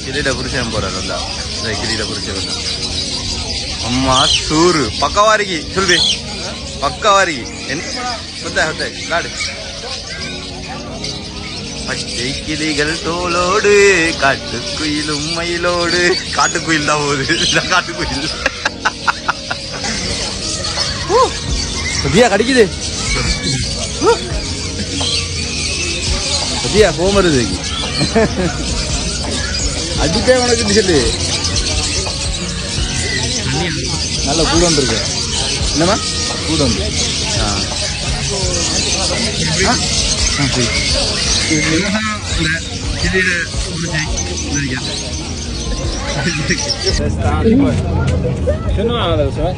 கிரீட புருஷன் போறாரு வந்தா இந்த கிரீட புருஷன் வந்தா அம்மா சூறு பக்கவாரிக்கு சொல்வி பக்கவாரிக்கு என்ன ஹொத்த ஹொத்த காடு பச்சை கிளிகள் தோளோடு காட்டுக்குயிலும் மயிலோடு காட்டுக்குயில் தான் போகுது இல்ல காட்டுக்குயில் பத்தியா கடிக்குது பத்தியா போம் வருது அடிப்பே உனக்கு சொல்லு நல்ல கூட வந்துருக்கு என்னம்மா கூட வந்து ஆ ஆ ஆ, சரி شنو هذا سؤال؟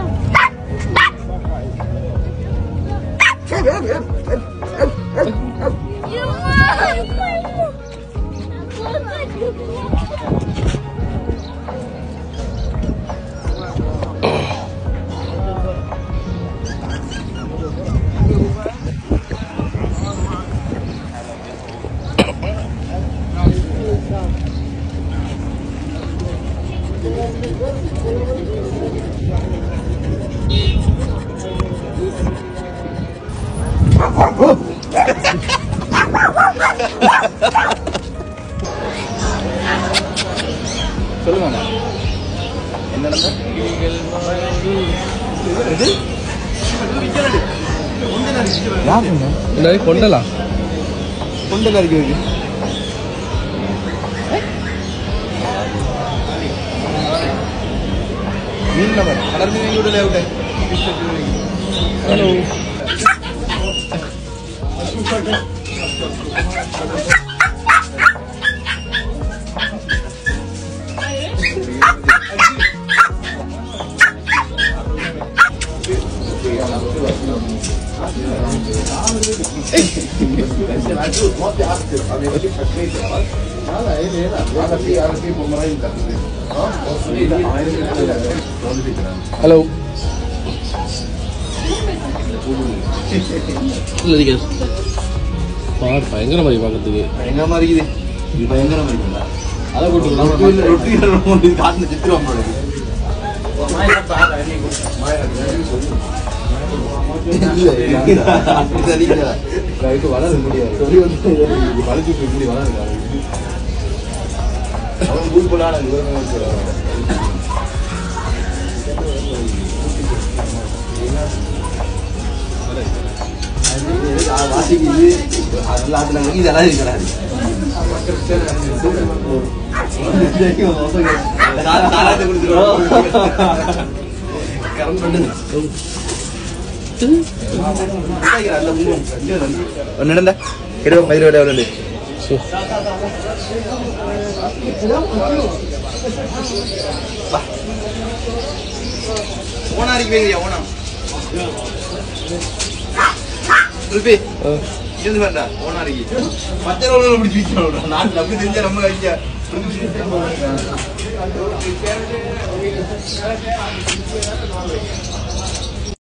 சொல்லுங்க என்ன நடந்தது கொண்டலாம் கொண்டல இருக்கு மீன் நம்பர் கலர் மீன் கூட லேவுட்டே ஹலோ ஹலோ இல்லை பார் பயங்கரமாக பார்க்கறதுக்கு பயங்கரமா இருக்குது இது பயங்கரமா இருக்குல்ல அதை போட்டு ரொட்டி காட்டுல சித்திரம் போடுது வளர முடியாது சொல்லி வந்து வளர்ச்சி இப்படி வளருது அவன் கூப்பிடான வாசிக்குது அதெல்லாம் இதெல்லாம் இருக்கிறாரு ഒന്നിടണ്ട ഇരുപത് പതിനേഴ് എവിടെ ഓണായിരിക്കും ഓണം ருபி இருந்து வேண்டா ஓனாரிக்கு மற்ற ரோல பிடிச்சி விற்கணும் நான் அப்படி தெரிஞ்சா நம்ம கைக்க